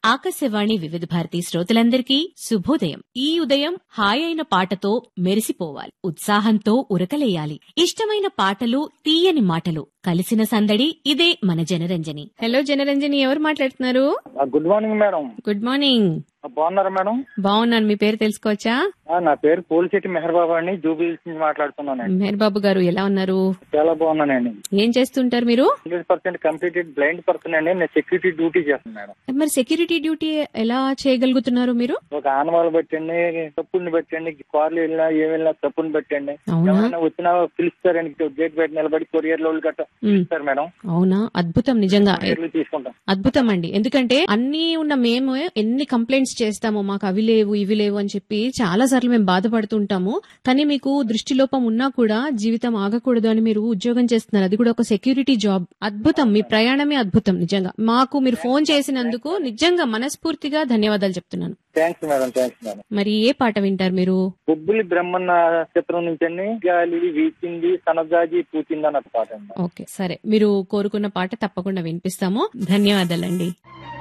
ఆకాశవాణి వివిధ భారతి శ్రోతలందరికీ శుభోదయం ఈ ఉదయం హాయ్ అయిన పాటతో మెరిసిపోవాలి ఉత్సాహంతో ఉరకలేయాలి ఇష్టమైన పాటలు తీయని మాటలు కలిసిన సందడి ఇదే మన జనరంజని హలో జనరంజని ఎవరు మాట్లాడుతున్నారు ఆ, good morning madam good morning ఆ, బాగున్నారా మేడం బాగున్నాను మీ పేరు తెలుసుకోవచ్చా ఆ, నా పేరు పోలిశెట్టి మెహర్బాబు అండి జూబిల్స్ నుంచి మాట్లాడుతున్నానండి మెహర్ బాబు గారు ఎలా ఉన్నారు చాలా బాగున్నానండి ఏం చేస్తుంటారు మీరు hundred percent completed blind person అండి నేను సెక్యూరిటీ డ్యూటీ చేస్తాను మేడం మరి సెక్యూరిటీ డ్యూటీ ఎలా చేయగలుగుతున్నారు మీరు ఒక ఆనవాళ్ళు పెట్టండి తప్పుని పెట్టండి కార్లు వెళ్ళినా ఏం వెళ్ళినా తప్పుని పెట్టండి అవునా ఎవరైనా వచ్చినా పిలుస్తారండి గేట్ బయట నిలబడి కొరియర్ లోళ్ళు గట్రా ఉమ్, పిలుస్తారు మేడం అవునా అద్భుతం నిజంగా కొరియర్లు తీసుకుంటాం అద్భుతం అండి ఎందుకంటే అన్ని ఉన్న మేము ఎన్ని కంప్లైంట్స్ చేస్తామో మాకు అవి లేవు ఇవి లేవు అని చెప్పి చాలా సార్లు మేము బాధపడుతుంటాము కానీ మీకు దృష్టిలోపం ఉన్నా కూడా జీవితం ఆగకూడదు అని మీరు ఉద్యోగం చేస్తున్నారు అది కూడా ఒక సెక్యూరిటీ జాబ్ అద్భుతం మీ ప్రయాణమే అద్భుతం నిజంగా మాకు మీరు ఫోన్ చేసినందుకు నిజంగా మనస్ఫూర్తిగా ధన్యవాదాలు చెప్తున్నాను థ్యాంక్స్ మేడం థ్యాంక్స్ మేడం మరి ఏ పాట వింటారు మీరు బొబ్బులి బ్రహ్మన్న చిత్రం నుంచి అండి గాలి వీచింది సనజాజి పూచింది అన్న పాట అండి ఓకే సరే మీరు కోరుకున్న పాట తప్పకుండా వినిపిస్తాము ధన్యవాదాలండి